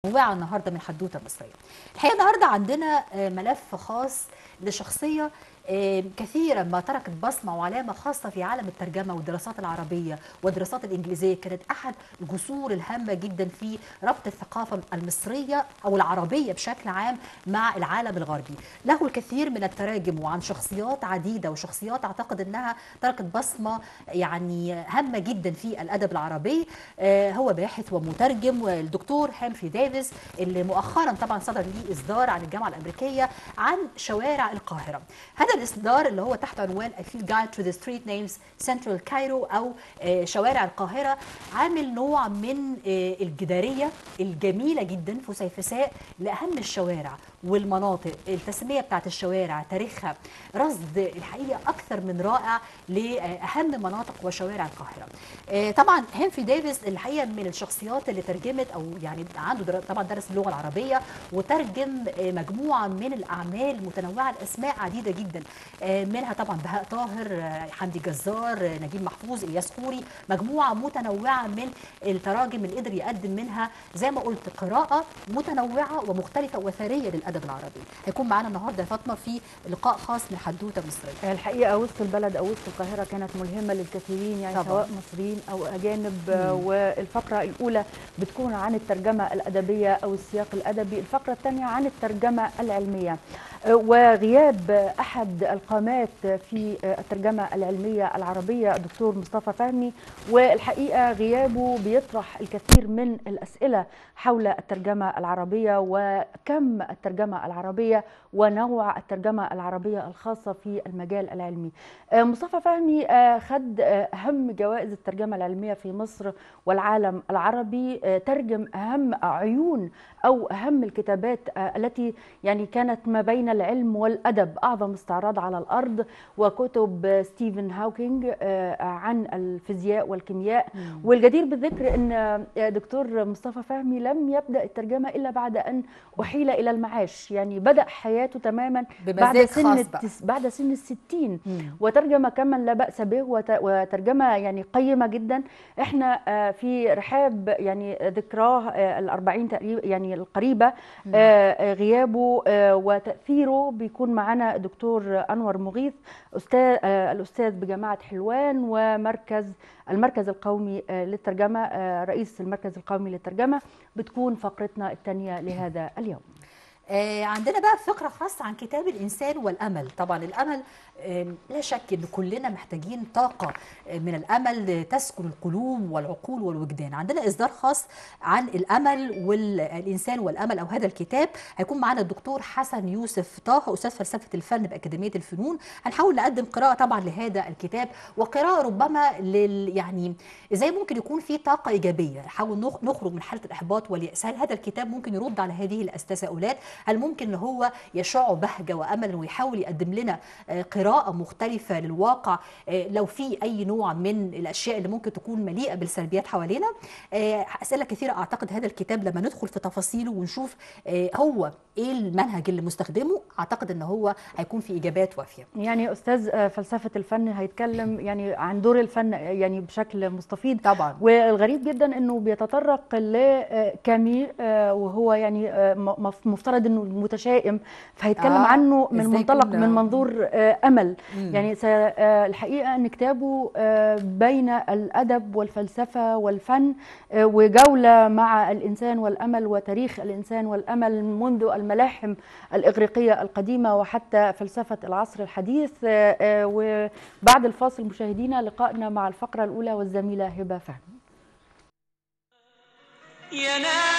متنوعه النهارده من حدوته مصريه. الحقيقه النهارده عندنا آه، ملف خاص لشخصيه آه، كثيرا ما تركت بصمه وعلامه خاصه في عالم الترجمه والدراسات العربيه والدراسات الانجليزيه كانت احد الجسور الهامه جدا في ربط الثقافه المصريه او العربيه بشكل عام مع العالم الغربي. له الكثير من التراجم وعن شخصيات عديده وشخصيات اعتقد انها تركت بصمه يعني هامه جدا في الادب العربي آه، هو باحث ومترجم والدكتور هنري ديفيس اللي مؤخرا طبعا صدر ليه اصدار عن الجامعه الامريكيه عن شوارع القاهره هذا الاصدار اللي هو تحت عنوان A Field Guide to the Street Names Central Cairo او آه، شوارع القاهره عامل نوع من آه، الجداريه الجميله جدا فسيفساء لاهم الشوارع والمناطق التسميه بتاعت الشوارع تاريخها رصد الحقيقه اكثر من رائع لاهم مناطق وشوارع القاهره آه، طبعا هنري ديفيس الحقيقه من الشخصيات اللي ترجمت او يعني عنده در- طبعا درس اللغه العربيه وترجم آه، مجموعه من الاعمال متنوعه الاسماء عديده جدا آه، منها طبعا بهاء طاهر آه، حمدي جزار آه، نجيب محفوظ الياس خوري مجموعه متنوعه من التراجم اللي قدر يقدم منها زي ما قلت قراءه متنوعه ومختلفه وثريه للادب العربي هيكون معانا النهارده يا فاطمه في لقاء خاص من حدوته مصريه الحقيقه وسط البلد او وسط القاهره كانت ملهمه للكثيرين يعني طبعاً. سواء مصريين او اجانب آه، والفقره الاولى بتكون عن الترجمه الادبيه او السياق الادبي الفقره الثانيه عن الترجمه العلميه آه، وغياب آه، احد القامات في آه، الترجمه العلميه العربيه الدكتور مصطفى فهمي والحقيقه غيابه بيطرح الكثير من الاسئله حول الترجمه العربيه وكم الترجمه العربيه ونوع الترجمه العربيه الخاصه في المجال العلمي. آه، مصطفى فهمي آه، خد آه، اهم جوائز الترجمه العلميه في مصر والعالم العربي آه، ترجم اهم عيون او اهم الكتابات آه، التي يعني كانت ما بين العلم والادب اعظم استعراض على الارض وكتب آه، ستيفن هاوكينج آه، عن الفيزياء والكيمياء والجدير بالذكر ان آه، دكتور مصطفى فهمي لم يبدا الترجمه الا بعد ان احيل الى المعاش يعني بدا حياته تماما بعد بمزاج سن خاص بقى. التس... بعد سن الستين مم. وترجمة كما لا بأس به وت... وترجمة يعني قيمة جدا احنا آه، في رحاب يعني ذكراه آه، الأربعين تقريبا يعني القريبة آه، آه، غيابه آه، وتأثيره بيكون معنا دكتور أنور مغيث أستاذ آه، الأستاذ بجامعة حلوان ومركز المركز القومي آه، للترجمة آه، رئيس المركز القومي للترجمة بتكون فقرتنا الثانية لهذا اليوم آه، عندنا بقى فقرة خاصة عن كتاب الإنسان والأمل طبعا الأمل آه، لا شك أن كلنا محتاجين طاقة آه، من الأمل تسكن القلوب والعقول والوجدان عندنا إصدار خاص عن الأمل والإنسان والأمل أو هذا الكتاب هيكون معنا الدكتور حسن يوسف طه أستاذ فلسفة الفن بأكاديمية الفنون هنحاول نقدم قراءة طبعا لهذا الكتاب وقراءة ربما لل يعني ازاي ممكن يكون في طاقة إيجابية نحاول نخ- نخرج من حالة الإحباط واليأس هل هذا الكتاب ممكن يرد على هذه التساؤلات هل ممكن ان هو يشع بهجه وامل ويحاول يقدم لنا آه، قراءه مختلفه للواقع آه، لو في اي نوع من الاشياء اللي ممكن تكون مليئه بالسلبيات حوالينا آه، اسئله كثيره اعتقد هذا الكتاب لما ندخل في تفاصيله ونشوف آه، هو ايه المنهج اللي مستخدمه اعتقد ان هو هيكون في اجابات وافيه يعني استاذ آه، فلسفه الفن هيتكلم يعني عن دور الفن يعني بشكل مستفيض طبعا والغريب جدا انه بيتطرق لكامي وهو يعني آه، م- مف- مفترض انه متشائم فهيتكلم آه، عنه من إزاي منطلق يكون- من منظور آه، امل مم. يعني س- آه، الحقيقه ان كتابه آه، بين الادب والفلسفه والفن آه، وجوله مع الانسان والامل وتاريخ الانسان والامل منذ الملاحم الاغريقيه القديمه وحتى فلسفه العصر الحديث آه، آه، وبعد الفاصل مشاهدينا لقائنا مع الفقره الاولى والزميله هبه فهمي يا ناس